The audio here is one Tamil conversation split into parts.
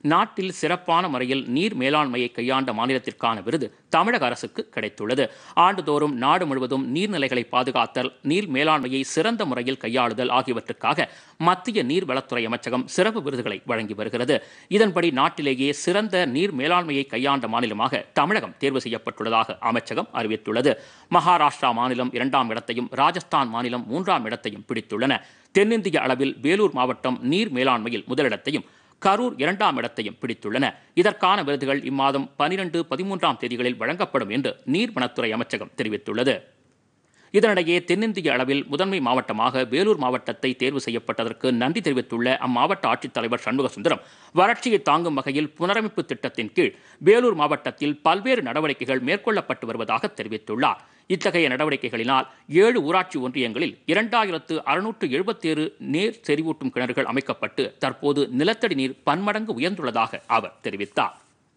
நாட்டில் சிறப்பான முறையில் நீர் மேலாண்மையை கையாண்ட மாநிலத்திற்கான விருது தமிழக அரசுக்கு கிடைத்துள்ளது ஆண்டுதோறும் நாடு முழுவதும் நீர்நிலைகளை பாதுகாத்தல் நீர் மேலாண்மையை சிறந்த முறையில் கையாளுதல் ஆகியவற்றுக்காக மத்திய நீர்வளத்துறை அமைச்சகம் சிறப்பு விருதுகளை வழங்கி வருகிறது இதன்படி நாட்டிலேயே சிறந்த நீர் மேலாண்மையை கையாண்ட மாநிலமாக தமிழகம் தேர்வு செய்யப்பட்டுள்ளதாக அமைச்சகம் அறிவித்துள்ளது மகாராஷ்டிரா மாநிலம் இரண்டாம் இடத்தையும் ராஜஸ்தான் மாநிலம் மூன்றாம் இடத்தையும் பிடித்துள்ளன தென்னிந்திய அளவில் வேலூர் மாவட்டம் நீர் மேலாண்மையில் முதலிடத்தையும் கரூர் இரண்டாம் இடத்தையும் பிடித்துள்ளன இதற்கான விருதுகள் இம்மாதம் பனிரெண்டு பதிமூன்றாம் தேதிகளில் வழங்கப்படும் என்று நீர்வனத்துறை அமைச்சகம் தெரிவித்துள்ளது இதனிடையே தென்னிந்திய அளவில் முதன்மை மாவட்டமாக வேலூர் மாவட்டத்தை தேர்வு செய்யப்பட்டதற்கு நன்றி தெரிவித்துள்ள அம்மாவட்ட ஆட்சித்தலைவர் சண்முக சுந்தரம் வறட்சியை தாங்கும் வகையில் புனரமைப்பு திட்டத்தின் கீழ் வேலூர் மாவட்டத்தில் பல்வேறு நடவடிக்கைகள் மேற்கொள்ளப்பட்டு வருவதாக தெரிவித்துள்ளார் இத்தகைய நடவடிக்கைகளினால் ஏழு ஊராட்சி ஒன்றியங்களில் இரண்டாயிரத்து அறுநூற்று எழுபத்தேழு நீர் செறிவூட்டும் கிணறுகள் அமைக்கப்பட்டு தற்போது நிலத்தடி நீர் பன்மடங்கு உயர்ந்துள்ளதாக அவர் தெரிவித்தார்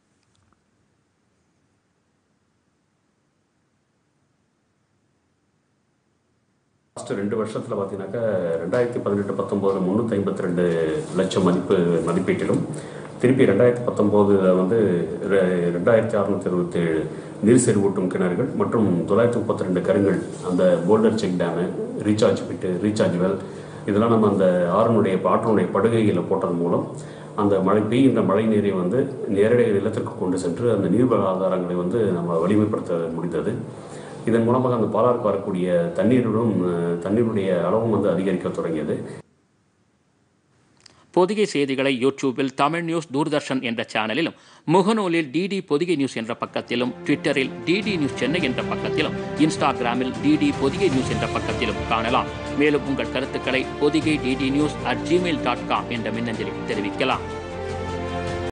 லாஸ்ட் ரெண்டு வருஷத்தில் பார்த்தீங்கன்னாக்கா ரெண்டாயிரத்தி பதினெட்டு பத்தொம்போதில் முந்நூற்றி ஐம்பத்தி ரெண்டு லட்சம் மதிப்பு மதிப்பீட்டிலும் திருப்பி ரெண்டாயிரத்தி பத்தொம்போதில் வந்து ரெ- ரெண்டாயிரத்தி அறுநூத்தி இருபத்தேழு நீர் செறிவூட்டும் கிணறுகள் மற்றும் தொள்ளாயிரத்தி முப்பத்தி ரெண்டு கருங்கள் அந்த போல்டர் செக் டேமு ரீசார்ஜ் பிட்டு ரீசார்ஜ் வெல் இதெல்லாம் நம்ம அந்த ஆறுனுடைய ஆற்றினுடைய படுகையில் போட்டதன் மூலம் அந்த மழை பெய்கின்ற மழை நீரை வந்து நேரடியாக நிலத்திற்கு கொண்டு சென்று அந்த நீர்வள ஆதாரங்களை வந்து நம்ம வலிமைப்படுத்த முடிந்தது இதன் மூலமாக அந்த பாலாருக்கு வரக்கூடிய தண்ணீருடன் அஹ், தண்ணீருடைய அளவும் வந்து அதிகரிக்க தொடங்கியது பொதிகை செய்திகளை யூடியூபில் தமிழ் நியூஸ் தூர்தர்ஷன் என்ற சேனலிலும் முகநூலில் டிடி பொதிகை நியூஸ் என்ற பக்கத்திலும் ட்விட்டரில் டிடி நியூஸ் சென்னை என்ற பக்கத்திலும் இன்ஸ்டாகிராமில் டிடி பொதிகை நியூஸ் என்ற பக்கத்திலும் காணலாம் மேலும் உங்கள் கருத்துக்களை Podhigai DD news at Gmail dot com என்ற மின்னஞ்சலில் தெரிவிக்கலாம்